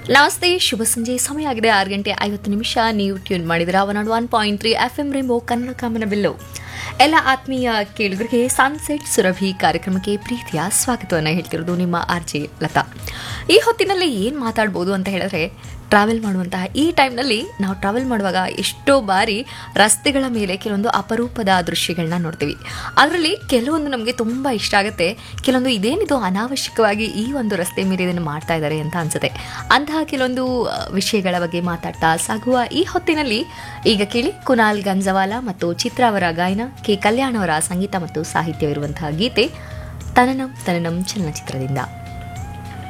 ನಮಸ್ತೆ ಶುಭ ಸಂಜೆ ಸಮಯ ಆಗಿದೆ ಆರು ಗಂಟೆ ಐವತ್ತು ನಿಮಿಷ ನೀವು ಟ್ಯೂನ್ ಮಾಡಿದಿರ one not one point three F M rainbow Kannada ಕಾಮನ ಬಿಲ್ಲು ಎಲ್ಲ ಆತ್ಮೀಯ ಕೇಳುಗರಿಗೆ ಸನ್ಸೆಟ್ ಸುರಭಿ ಕಾರ್ಯಕ್ರಮಕ್ಕೆ ಪ್ರೀತಿಯ ಸ್ವಾಗತವನ್ನು ಹೇಳ್ತಿರೋದು ನಿಮ್ಮ ಆರ್ ಜೆ ಲತಾ ಈ ಹೊತ್ತಿನಲ್ಲಿ ಏನು ಮಾತಾಡ್ಬೋದು ಅಂತ ಹೇಳಿದ್ರೆ ಟ್ರಾವೆಲ್ ಮಾಡುವಂತಹ ಈ ಟೈಮ್ನಲ್ಲಿ ನಾವು ಟ್ರಾವೆಲ್ ಮಾಡುವಾಗ ಎಷ್ಟೋ ಬಾರಿ ರಸ್ತೆಗಳ ಮೇಲೆ ಕೆಲವೊಂದು ಅಪರೂಪದ ದೃಶ್ಯಗಳನ್ನ ನೋಡ್ತೀವಿ ಅದರಲ್ಲಿ ಕೆಲವೊಂದು ನಮಗೆ ತುಂಬ ಇಷ್ಟ ಆಗುತ್ತೆ ಕೆಲವೊಂದು ಇದೇನಿದು ಅನಾವಶ್ಯಕವಾಗಿ ಈ ಒಂದು ರಸ್ತೆ ಮೇಲೆ ಇದನ್ನು ಮಾಡ್ತಾ ಇದ್ದಾರೆ ಅಂತ ಅನ್ಸುತ್ತೆ ಅಂತಹ ಕೆಲವೊಂದು ಆ, ವಿಷಯಗಳ ಬಗ್ಗೆ ಮಾತಾಡ್ತಾ ಸಾಗುವ ಈ ಹೊತ್ತಿನಲ್ಲಿ ಈಗ ಕೇಳಿ ಕುನಾಲ್ ಗಂಜವಾಲ ಮತ್ತು ಚಿತ್ರ ಅವರ ಗಾಯನ ಕೆ ಕಲ್ಯಾಣ್ ಅವರ ಸಂಗೀತ ಮತ್ತು ಸಾಹಿತ್ಯವಿರುವಂತಹ ಗೀತೆ ತನನಂ ತನನಂ ಚಲನಚಿತ್ರದಿಂದ